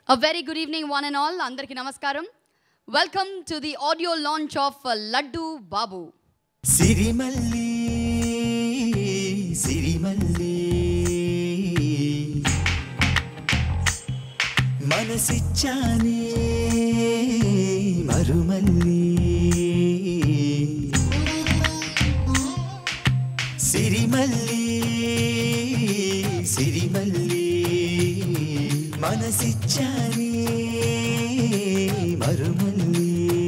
A very good evening, one and all. Andarki namaskaram. Welcome to the audio launch of uh, Laddu Babu. సిరిమల్లి సిరిమల్లి మనసిచ్చానే మరుమల్లి సిరిమల్లి సిరిమల్లి మనసిచ్చానే మరుమల్లి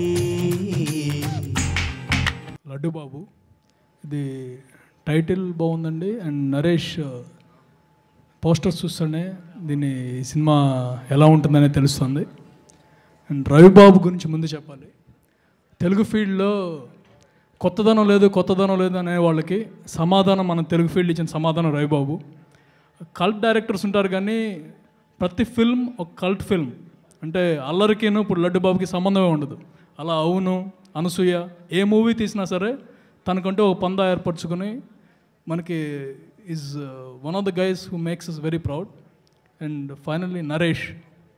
laddu బాబు ఇది title బాగుందండి and Naresh posters చూస్తేనే దీని ఈ cinema ఎలా ఉంటుందనే తెలుస్తుంది అండ్ రవిబాబు గురించి ముందు చెప్పాలి తెలుగు ఫీల్డ్లో కొత్తదనం లేదు కొత్తదనం లేదు అనే వాళ్ళకి సమాధానం మన తెలుగు ఫీల్డ్ ఇచ్చిన సమాధానం రవిబాబు కల్ట్ డైరెక్టర్స్ ఉంటారు కానీ ప్రతి ఫిల్మ్ ఒక కల్ట్ ఫిల్మ్ అంటే అల్లరికిను ఇప్పుడు లడ్డు బాబుకి సంబంధమే ఉండదు అలా అవును అనసూయ ఏ మూవీ తీసినా సరే తనకంటూ ఒక పందా ఏర్పరచుకొని మనకి is one of the guys who makes is very proud and finally Naresh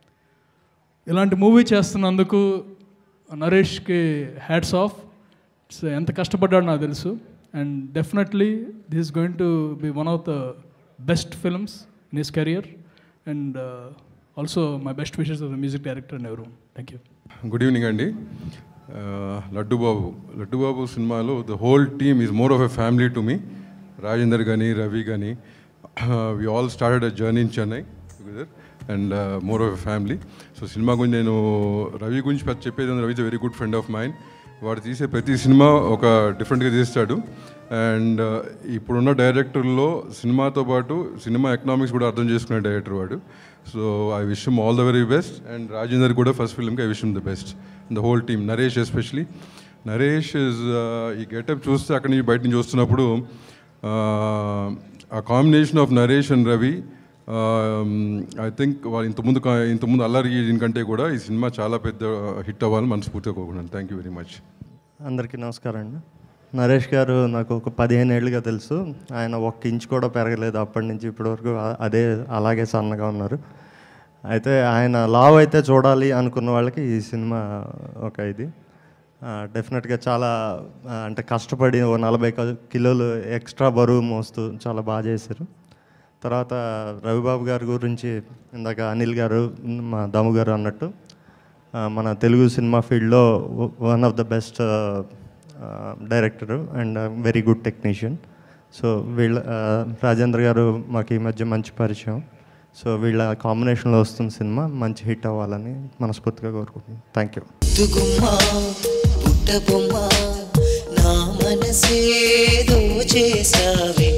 ఇలాంటి మూవీ చేస్తున్నందుకు నరేష్కి హ్యాట్స్ ఆఫ్ ఎంత కష్టపడ్డాడో నాకు తెలుసు and definitely this is going to be one of the best films in his career and also my best wishes of the music director and ఎవరు thank you good evening అండి ఆ, లడ్డు బాబు లడ్డు బాబు సినిమాలో the whole team is more of a family to me Rajender కానీ రవి కానీ we all started a journey in Chennai together and more of a family so cinema గురించి నేను రవి గురించి పెద్ద చెప్పేది Ravi is very good friend of mind వాడు తీసే ప్రతి సినిమా ఒక డిఫరెంట్గా తీస్తాడు అండ్ ఇప్పుడున్న డైరెక్టర్లో సినిమాతో పాటు సినిమా ఎకనామిక్స్ కూడా అర్థం చేసుకునే డైరెక్టర్ వాడు so I wish all the very best and Rajender కూడా ఫస్ట్ ఫిల్మ్కి I wish the best the whole team Naresh especially Naresh is ఈ గెటప్ చూస్తే అక్కడి నుంచి బయట నుంచి వస్తున్నప్పుడు uh, ఆ combination of Naresh and Ravi I think వాళ్ళు ఇంతకుముందు కా- ఇంతకుముందు అల్లరి దీనికంటే కూడా ఈ సినిమా చాలా పెద్ద హిట్ అవ్వాలని మనస్ఫూర్తిగా కోరుకున్నాను థ్యాంక్ యూ వెరీ మచ్ అందరికీ నమస్కారం అండి నరేష్ గారు నాకు ఒక పదిహేను ఏళ్ళుగా తెలుసు ఆయన ఒక్క ఇంచ్ కూడా పెరగలేదు అప్పటి నుంచి ఇప్పటి వరకు ఆ- అదే అలాగే సన్నగా ఉన్నారు అయితే ఆయన లావ్ అయితే చూడాలి అనుకున్న వాళ్ళకి ఈ సినిమా ఒక ఇది డెఫినెట్గా చాలా ఆ, అంటే కష్టపడి ఓ నలభై క- కిలోలు ఎక్స్ట్రా బరువు మోస్తూ చాలా బాగా చేశారు తర్వాత రవిబాబు గారి గురించి ఇందాక అనిల్ గారు మా దము గారు అన్నట్టు ఆ, మన తెలుగు సినిమా ఫీల్డ్లో one of the best director and very good technician so వీళ్ళ ఆ, రాజేంద్ర గారు మాకు ఈ మధ్య మంచి పరిచయం సో వీళ్ళ కాంబినేషన్లో వస్తున్న సినిమా మంచి హిట్ అవ్వాలని మనస్ఫూర్తిగా కోరుకుంటున్నాను థ్యాంక్ యూ ముద్దుగుమ్మ పుట్ట బొమ్మ నా మనసేదో చేసావే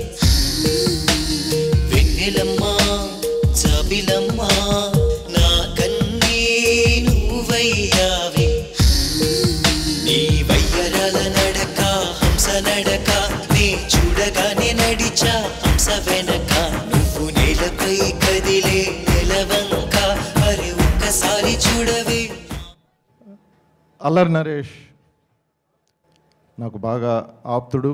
వెన్నెలమ్మ చబిలమ్మ నా కన్నీ నువ్వయ్యావే నీ వయ్యరాల నడక హంస నడక నీ చూడగానే నడిచా హంస వెనక నువ్వు నేలపై కదిలే నెలవంక అరే ఒక్కసారి చూడవే అల్లరి నరేష్ నాకు బాగా ఆప్తుడు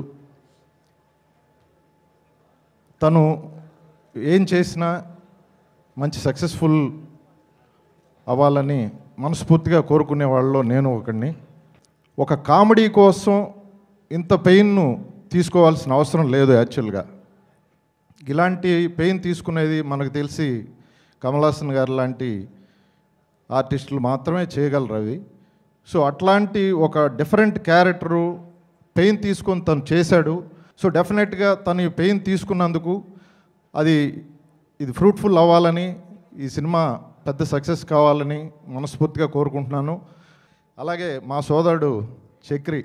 తను ఏం చేసినా మంచి సక్సెస్ఫుల్ అవ్వాలని మనస్ఫూర్తిగా కోరుకునే వాళ్ళలో నేను ఒకడిని ఒక కామెడీ కోసం ఇంత పెయిన్ను తీసుకోవాల్సిన అవసరం లేదు యాక్చువల్గా ఇలాంటి పెయిన్ తీసుకునేది మనకు తెలిసి కమల్ హాసన్ గారు లాంటి ఆర్టిస్టులు మాత్రమే చేయగలరు అవి సో అట్లాంటి ఒక డిఫరెంట్ క్యారెక్టరు పెయిన్ తీసుకొని తను చేశాడు సో డెఫినెట్గా తను ఈ పెయిన్ తీసుకున్నందుకు అది ఇది ఫ్రూట్ఫుల్ అవ్వాలని ఈ సినిమా పెద్ద సక్సెస్ కావాలని మనస్ఫూర్తిగా కోరుకుంటున్నాను అలాగే మా సోదరుడు చక్రి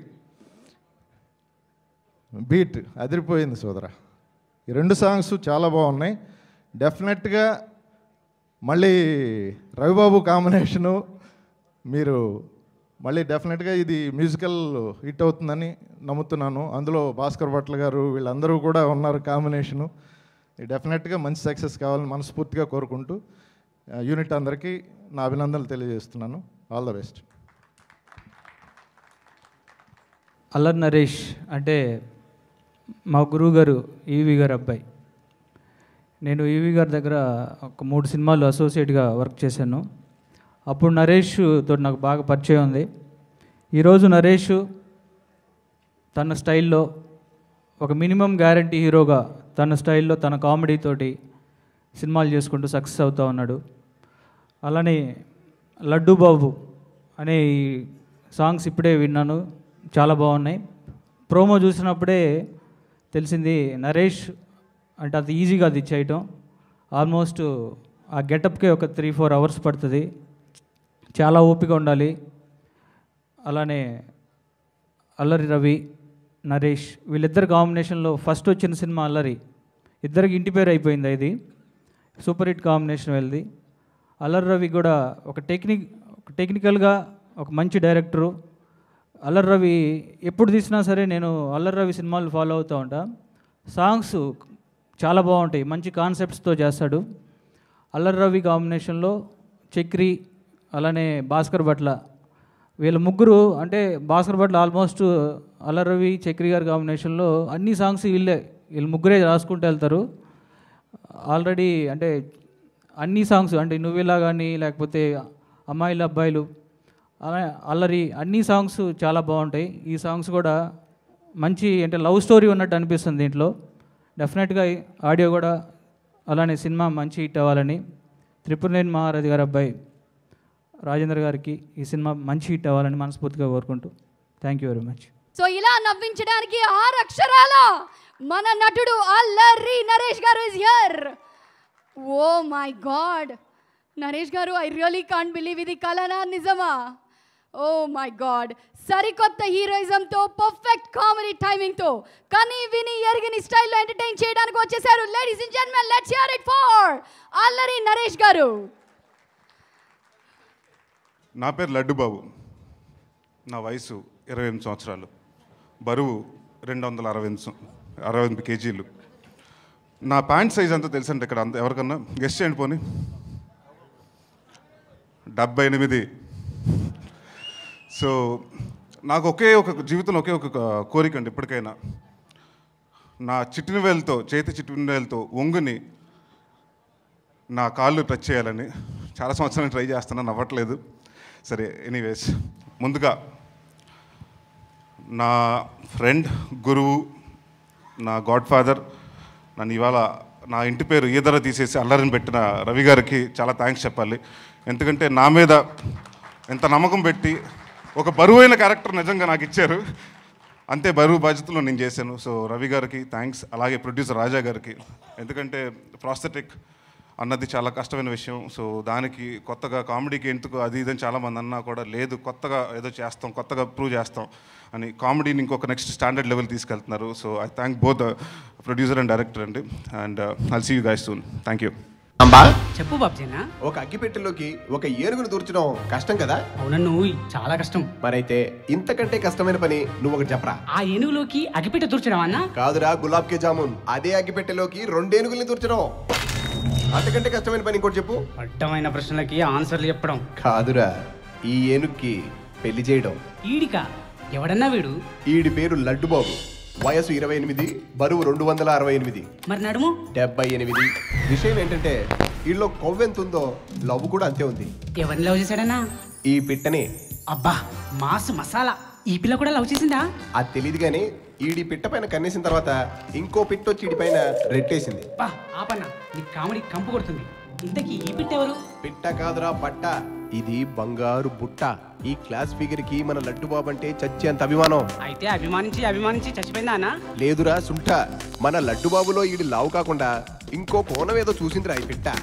బీట్ అదిరిపోయింది సోదర ఈ రెండు సాంగ్స్ చాలా బాగున్నాయి డెఫినెట్గా మళ్ళీ రవిబాబు కాంబినేషను మీరు మళ్ళీ డెఫినెట్గా ఇది మ్యూజికల్ హిట్ అవుతుందని నమ్ముతున్నాను అందులో భాస్కర్ భట్ల గారు వీళ్ళందరూ కూడా ఉన్నారు కాంబినేషను డెఫినెట్గా మంచి సక్సెస్ కావాలని మనస్ఫూర్తిగా కోరుకుంటూ ఆ, యూనిట్ అందరికీ నా అభినందనలు తెలియజేస్తున్నాను all the best Allari Naresh అంటే మా గురువు గారు ఈవి గారు అబ్బాయి నేను ఈవి గారి దగ్గర ఒక మూడు సినిమాలు అసోసియేట్గా వర్క్ చేశాను అప్పుడు నరేష్ తోటి నాకు బాగా పరిచయం ఉంది ఈరోజు నరేష్ తన స్టైల్లో ఒక మినిమం గ్యారంటీ హీరోగా తన స్టైల్లో తన కామెడీ తోటి సినిమాలు చేసుకుంటూ సక్సెస్ అవుతూ ఉన్నాడు అలానే లడ్డు బాబు అనే ఈ సాంగ్స్ ఇప్పుడే విన్నాను చాలా బాగున్నాయి ప్రోమో చూసినప్పుడే తెలిసింది నరేష్ అంటే అది ఈజీగా అది చేయటం ఆల్మోస్ట్ ఆ గెటప్కే ఒక త్రీ ఫోర్ అవర్స్ పడుతుంది చాలా ఓపిక ఉండాలి అలానే అల్లరి రవి నరేష్ వీళ్ళిద్దరు కాంబినేషన్లో ఫస్ట్ వచ్చిన సినిమా అల్లరి ఇద్దరికి ఇంటి పేరు అయిపోయింది ఇది సూపర్ హిట్ కాంబినేషన్ వెళ్ళి అల్లరి రవి కూడా ఒక టెక్నిక్ ఒక టెక్నికల్గా ఒక మంచి డైరెక్టరు అల్లరి రవి ఎప్పుడు తీసినా సరే నేను అల్లరి రవి సినిమాలు ఫాలో అవుతూ ఉంటా సాంగ్స్ చాలా బాగుంటాయి మంచి కాన్సెప్ట్స్తో చేస్తాడు అల్లరి రవి కాంబినేషన్లో చక్రి అలానే భాస్కర్ భట్ల వీళ్ళ ముగ్గురు అంటే భాస్కర్ భట్ల ఆల్మోస్ట్ అల్లరి రవి చక్రి గారి కాంబినేషన్లో అన్ని సాంగ్స్ వీళ్ళే వీళ్ళు ముగ్గురే రాసుకుంటూ వెళ్తారు ఆల్రెడీ అంటే అన్ని సాంగ్స్ అంటే నువ్విలా కానీ లేకపోతే అమ్మాయిలు అబ్బాయిలు అలా అల్లరి అన్ని సాంగ్స్ చాలా బాగుంటాయి ఈ సాంగ్స్ కూడా మంచి అంటే లవ్ స్టోరీ ఉన్నట్టు అనిపిస్తుంది దీంట్లో డెఫినెట్గా ఆడియో కూడా అలానే సినిమా మంచి హిట్ అవ్వాలని త్రిపురనేని మహారాజు గారి అబ్బాయి రాజేంద్ర గారికి ఈ సినిమా మంచి హిట్ అవ్వాలని మనస్ఫూర్తిగా కోరుకుంటూ thank you very much so ఇలా నవ్వించడానికి ఆరు అక్షరాల మన నటుడు అల్లరి నరేష్ గారు is here oh my God Naresh గారు ఐ రియలీ కాంట్ బిలీవ్ ఇది కలనా నిజమా ఓ మై గాడ్ సరికొత్త హీరోయిజంతో పర్ఫెక్ట్ కామెడీ టైమింగ్తో కని విని ఎరిగిని స్టైల్లో ఎంటర్టైన్ చేయడానికి వచ్చేసారు ladies and gentlemen let's hear it for Allari Naresh గారు నా పేరు లడ్డు బాబు నా వయసు ఇరవై ఎనిమిది సంవత్సరాలు బరువు రెండు వందల అరవై ఎనిమిది సం- అరవై ఎనిమిది కేజీలు నా ప్యాంట్ సైజ్ అంతా తెలుసండి ఇక్కడ అంత ఎవరికన్నా గెస్ట్ చేయండి పోనీ డెబ్బై ఎనిమిది సో నాకు ఒకే ఒక జీవితంలో ఒకే ఒక కోరిక అండి ఇప్పటికైనా నా చిట్టిన వేలతో చేతి చిట్టిన వేలతో ఒంగుని నా కాళ్ళు టచ్ చేయాలని చాలా సంవత్సరాలు ట్రై చేస్తున్నాను అవ్వట్లేదు సరే ఎనీవేస్ ముందుగా నా ఫ్రెండ్ గురువు నా గాడ్ ఫాదర్ నన్ను ఇవాళ నా ఇంటి పేరు ఈదర తీసేసి అల్లరిని పెట్టిన రవి గారికి చాలా థ్యాంక్స్ చెప్పాలి ఎందుకంటే నా మీద ఎంత నమ్మకం పెట్టి ఒక బరువైన క్యారెక్టర్ నిజంగా నాకు ఇచ్చారు అంతే బరువు బాధ్యతలో నేను చేశాను సో రవి గారికి థ్యాంక్స్ అలాగే ప్రొడ్యూసర్ రాజా గారికి ఎందుకంటే ప్రాస్థెటిక్ అన్నది చాలా కష్టమైన విషయం సో దానికి కొత్తగా కామెడీకి ఎందుకు అది ఇదని చాలామంది అన్నా కూడా లేదు కొత్తగా ఏదో చేస్తాం కొత్తగా ప్రూవ్ చేస్తాం అని కామెడీని ఇంకొక నెక్స్ట్ స్టాండర్డ్ లెవెల్ తీసుకెళ్తున్నారు so I thank both producer and director అండి and I'll see you guys soon thank you అంబా చెప్పు బాబ్జీనా ఒక అగ్గిపెట్టెలోకి ఒక ఏనుగును దూర్చడం కష్టం కదా అవునన్ను చాలా కష్టం మరైతే ఇంతకంటే కష్టమైన పని నువ్వు ఒకటి చెప్పరా ఆ ఏనుగులోకి అగిపెట్ట దూర్చడం అన్న కాదురా గులాబ్ కే జామున్ అదే అగ్గిపెట్టెలోకి రెండేనుగుల్ని దూర్చడం అంతకంటే కష్టమైన పని ఇంకోటి చెప్పు అడ్డమైన ప్రశ్నలకి ఆన్సర్లు చెప్పడం కాదురా ఈ ఏనుగుకి పెళ్లి చేయడం ఈడిక ఎవడన్నా వీడు ఈడి పేరు లడ్డుబాబు వయసు ఇరవై ఎనిమిది బరువు రెండు వందల అరవై ఎనిమిది మరి నడుము డెబ్బై ఎనిమిది విషయం ఏంటంటే వీళ్ళలో కొవ్వెంత ఉందో లవ్ కూడా అంతే ఉంది ఎవరిని లవ్ చేశాడన్నా ఈ పిట్టని అబ్బా మాస్ మసాలా ఈ పిల్ల కూడా లవ్ చేసిందా అది తెలియదు కానీ ఈడి పిట్ట పైన కన్నేసిన తర్వాత ఇంకో పిట్ట వచ్చి ఈడి పైన రెట్టేసింది బా ఆపన్న నీ కామెడీ కంపు కొడుతుంది ఇంతకీ ఈ పిట్ట ఎవరు పిట్ట కాదురా పట్ట ఇది బంగారు బుట్ట ఈ క్లాస్ ఫిగర్ కి మన లడ్డు బాబు అంటే చచ్చేంత అభిమానం అయితే అభిమానించి అభిమానించి చచ్చిపోయిందా అన్న లేదురా సుంఠ మన లడ్డు బాబులో ఈడి లావు కాకుండా ఇంకో కోణం ఏదో చూసిందిరా ఈ పిట్ట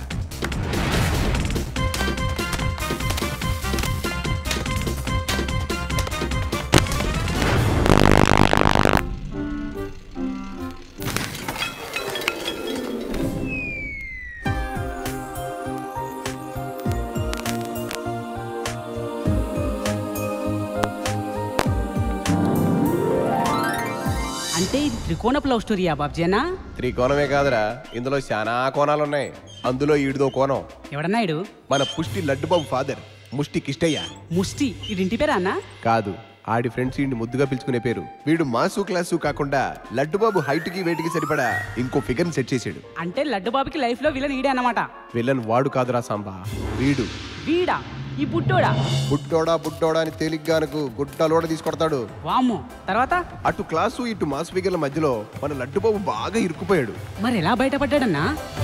అంటే ఇది త్రికోణపు లవ్ స్టోరీయా బాబ్జీనా త్రికోణమే కాదురా ఇందులో చాలా కోణాలు ఉన్నాయి అందులో ఈడిదో కోణం ఎవడన్నా ఇడు మన పుష్టి లడ్డు బాబు ఫాదర్ ముష్టి కిష్టయ్య ముష్టి ఇది ఇంటి పేరా అన్న కాదు ఆడి ఫ్రెండ్స్ ఈడిని ముద్దుగా పిలుచుకునే పేరు వీడు మాసు క్లాసు కాకుండా లడ్డుబాబు హైట్ కి వెయిట్ కి సరిపడా ఇంకో ఫిగర్ సెట్ చేసాడు అంటే లడ్డు బాబుకి లైఫ్ లో విలన్ ఈడే అన్నమాట విలన్ వాడు కాదురా సాంబా వీడు వీడా ఈ పుట్టోడా బుట్టోడా బుట్టోడా అని తేలిగ్గానకు గుడ్డలోడ తీసుకొడతాడు వామ్మో తర్వాత అటు క్లాసు ఇటు మాస్ ఫిగర్ల మధ్యలో మన లడ్డుబాబు బాగా ఇరుక్కుపోయాడు మరి ఎలా బయటపడ్డాడన్నా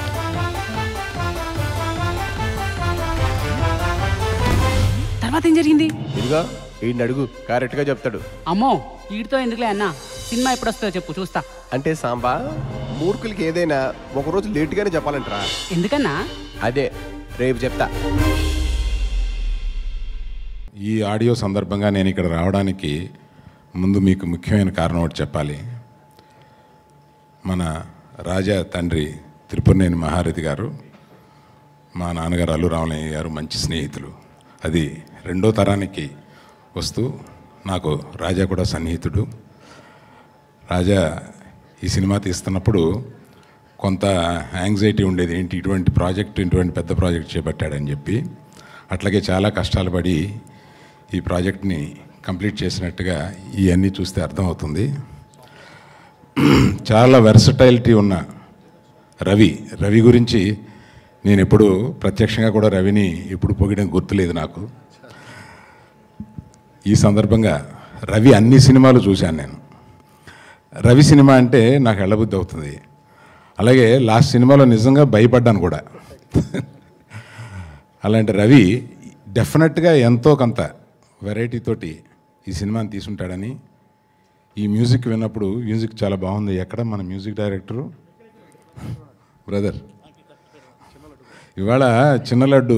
తర్వాత ఏం జరిగింది ఇదిగా ఈయన అడుగు కరెక్ట్గా చెప్తాడు అమ్మో వీడితో ఎందుకులే అన్నా సినిమా ఎప్పుడు వస్తుందో చెప్పు చూస్తా అంటే సాంబా మూర్ఖులకి ఏదైనా ఒకరోజు లేటుగానే చెప్పాలంటరా ఎందుకన్నా అదే రేపు చెప్తా ఈ ఆడియో సందర్భంగా నేను ఇక్కడ రావడానికి ముందు మీకు ముఖ్యమైన కారణం ఒకటి చెప్పాలి మన రాజా తండ్రి త్రిపురనేని మహారథి గారు మా నాన్నగారు అల్లు రామలయ్య గారు మంచి స్నేహితులు అది రెండో తరానికి వస్తూ నాకు రాజా కూడా సన్నిహితుడు రాజా ఈ సినిమా తీస్తున్నప్పుడు కొంత యాంగ్జైటీ ఉండేది ఏంటి ఇటువంటి ప్రాజెక్ట్ ఇటువంటి పెద్ద ప్రాజెక్ట్ చేపట్టాడని చెప్పి అట్లాగే చాలా కష్టాలు పడి ఈ ప్రాజెక్ట్ని కంప్లీట్ చేసినట్టుగా ఇవన్నీ చూస్తే అర్థమవుతుంది చాలా వెర్సటైలిటీ ఉన్న రవి రవి గురించి నేను ఎప్పుడు ప్రత్యక్షంగా కూడా రవిని ఎప్పుడు పొగిడం గుర్తులేదు నాకు ఈ సందర్భంగా రవి అన్ని సినిమాలు చూశాను నేను రవి సినిమా అంటే నాకు ఎళ్ళబుద్ధి అవుతుంది అలాగే లాస్ట్ సినిమాలో నిజంగా భయపడ్డాను కూడా అలాంటి రవి డెఫినెట్గా ఎంతో కొంత వెరైటీ తోటి ఈ సినిమాని తీసుంటాడని ఈ మ్యూజిక్ విన్నప్పుడు మ్యూజిక్ చాలా బాగుంది ఎక్కడ మన మ్యూజిక్ డైరెక్టరు బ్రదర్ ఇవాళ చిన్న లడ్డు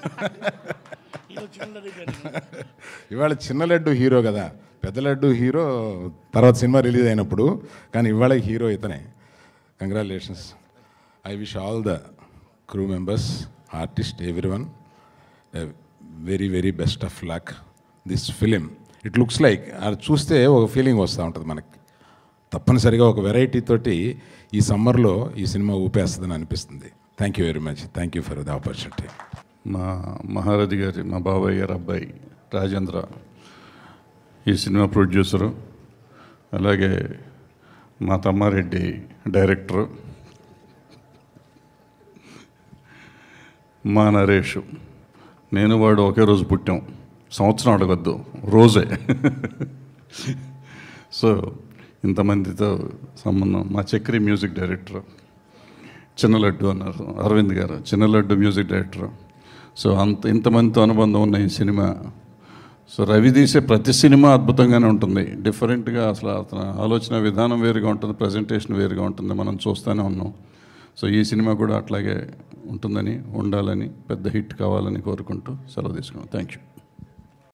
ఇవాళ చిన్న లడ్డు హీరో కదా పెద్ద లడ్డు హీరో తర్వాత సినిమా రిలీజ్ అయినప్పుడు కానీ ఇవాళ హీరో ఇతనే congratulations I wish all the crew members artist everyone very very best of luck this film it looks like అది చూస్తే ఒక ఫీలింగ్ వస్తూ ఉంటుంది మనకి తప్పనిసరిగా ఒక వెరైటీ తోటి ఈ సమ్మర్లో ఈ సినిమా ఊపేస్తుందని అనిపిస్తుంది thank you very much thank you for the opportunity మా మహారథి గారి మా బాబాయ్ గారి అబ్బాయి రాజేంద్ర ఈ సినిమా ప్రొడ్యూసరు అలాగే మా తమ్మారెడ్డి డైరెక్టరు మా నరేష్ నేను వాడు ఒకే రోజు పుట్టాం సంవత్సరం అడగద్దు రోజే సో ఇంతమందితో సంబంధం మా చక్రి మ్యూజిక్ డైరెక్టర్ చిన్న లడ్డు అన్నారు అరవింద్ గారు చిన్న లడ్డు మ్యూజిక్ డైరెక్టర్ సో అంత ఇంతమందితో అనుబంధం ఉన్న ఈ సినిమా సో రవి తీసే ప్రతి సినిమా అద్భుతంగానే ఉంటుంది డిఫరెంట్గా అసలు అతని ఆలోచన విధానం వేరుగా ఉంటుంది ప్రజెంటేషన్ వేరుగా ఉంటుంది మనం చూస్తూనే ఉన్నాం సో ఈ సినిమా కూడా అట్లాగే ఉంటుందని ఉండాలని పెద్ద హిట్ కావాలని కోరుకుంటూ సెలవు తీసుకున్నాం థ్యాంక్ యూ